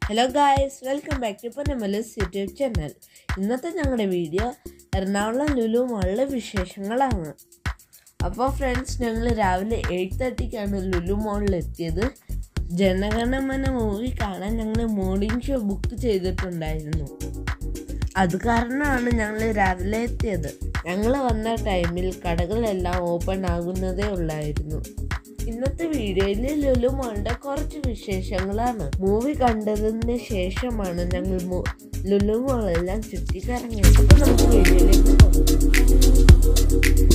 hello guys welcome back to Ponnamalas YouTube channel ഇന്നത്തെ ഞങ്ങളുടെ video Ernakulam Lulu മാളിലെ വിശേഷങ്ങളാണ് അപ്പോൾ ഫ്രണ്ട്സ് ഞങ്ങൾ രാവിലെ എയ്റ്റ് തേർട്ടിക്കാണ് ലുലു മാളിൽ എത്തിയത് ജനഗണമന മൂവി കാണാൻ ഞങ്ങൾ മോർണിംഗ് ഷോ ബുക്ക് ചെയ്തിട്ടുണ്ടായിരുന്നു അത് കാരണമാണ് ഞങ്ങൾ രാവിലെ എത്തിയത് ഞങ്ങൾ വന്ന ടൈമിൽ കടകളെല്ലാം ഓപ്പൺ ആകുന്നതേ ഉള്ളായിരുന്നു ഇന്നത്തെ വീഡിയോയിൽ ലുലു മോളുടെ കുറച്ച് വിശേഷങ്ങളാണ് മൂവി കണ്ടതിന് ശേഷമാണ് ഞങ്ങൾ മു- ലുലു മോളെല്ലാം ചുറ്റിക്കറങ്ങിയത് അപ്പോൾ നമുക്ക് വീഡിയോയിലേക്ക് പോകാം